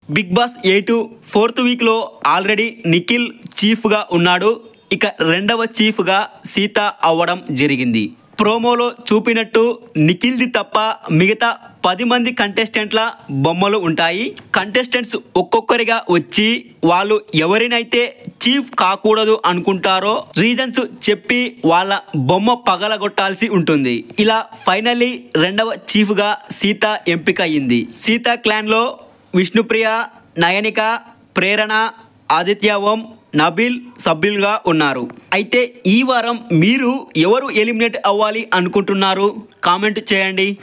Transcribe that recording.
big boss eight fourth వీక్లో already Nikhil చీఫ్గా ఉన్నాడు ఇక రెండవ చీఫ్గా సీత అవ్వడం జరిగింది ప్రోమోలో చూపినట్టు నిఖిల్ది తప్ప మిగతా పది మంది కంటెస్టెంట్ల బొమ్మలు ఉంటాయి కంటెస్టెంట్స్ ఒక్కొక్కరిగా వచ్చి వాళ్ళు ఎవరినైతే చీఫ్ కాకూడదు అనుకుంటారో రీజన్స్ చెప్పి వాళ్ళ బొమ్మ పగలగొట్టాల్సి ఉంటుంది ఇలా ఫైనల్లీ రెండవ చీఫ్గా సీత ఎంపిక అయ్యింది సీత క్లాన్లో విష్ణుప్రియ నయనిక ప్రేరణ ఆదిత్య ఓం నబిల్ సభ్యులుగా ఉన్నారు అయితే ఈ వారం మీరు ఎవరు ఎలిమినేట్ అవ్వాలి అనుకుంటున్నారు కామెంట్ చేయండి